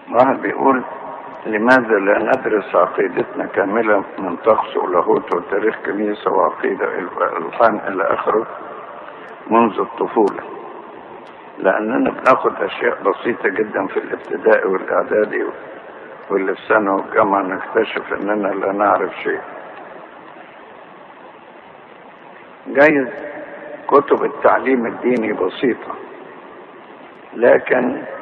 واحد بيقول لماذا لا ندرس عقيدتنا كاملة من طقس ولاهوت وتاريخ كنيسة وعقيدة الحان إلى آخره منذ الطفولة لأننا بناخد أشياء بسيطة جدا في الابتدائي والإعدادي واللي في ثانوي والجامعة نكتشف إننا لا نعرف شيء جايز كتب التعليم الديني بسيطة لكن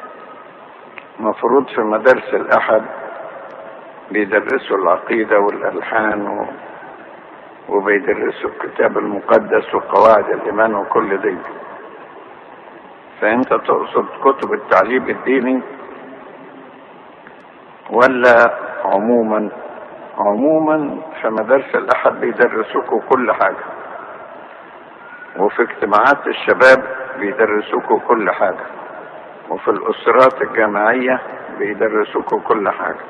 مفروض في مدارس الأحد بيدرسوا العقيدة والألحان و... وبيدرسوا الكتاب المقدس وقواعد الإيمان وكل دي فأنت تقصد كتب التعليم الديني ولا عموما عموما في مدارس الأحد بيدرسوكوا كل حاجة وفي اجتماعات الشباب بيدرسوكوا كل حاجة وفي الأسرات الجامعية بيدرسوكوا كل حاجة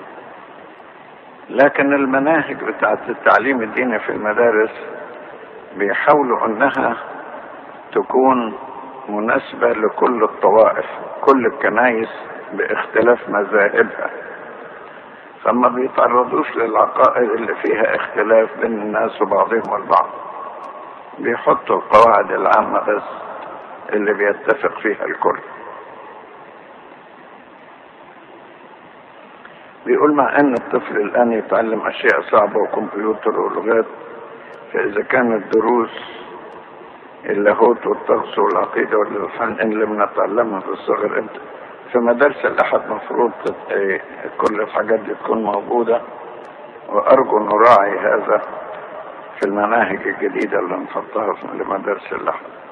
لكن المناهج بتاعت التعليم الديني في المدارس بيحاولوا انها تكون مناسبة لكل الطوائف كل الكنايس باختلاف مذاهبها فما بيتعرضوش للعقائد اللي فيها اختلاف بين الناس وبعضهم البعض بيحطوا القواعد العامة بس اللي بيتفق فيها الكل بيقول مع ان الطفل الان يتعلم اشياء صعبة وكمبيوتر ولغات فاذا كانت دروس اللاهوت والطقس والعقيدة والالحان ان لم نتعلمها في الصغر انت في مدارس الاحد مفروض كل الحاجات دي تكون موجودة وارجو نراعي هذا في المناهج الجديدة اللي نحطها في مدارس الاحد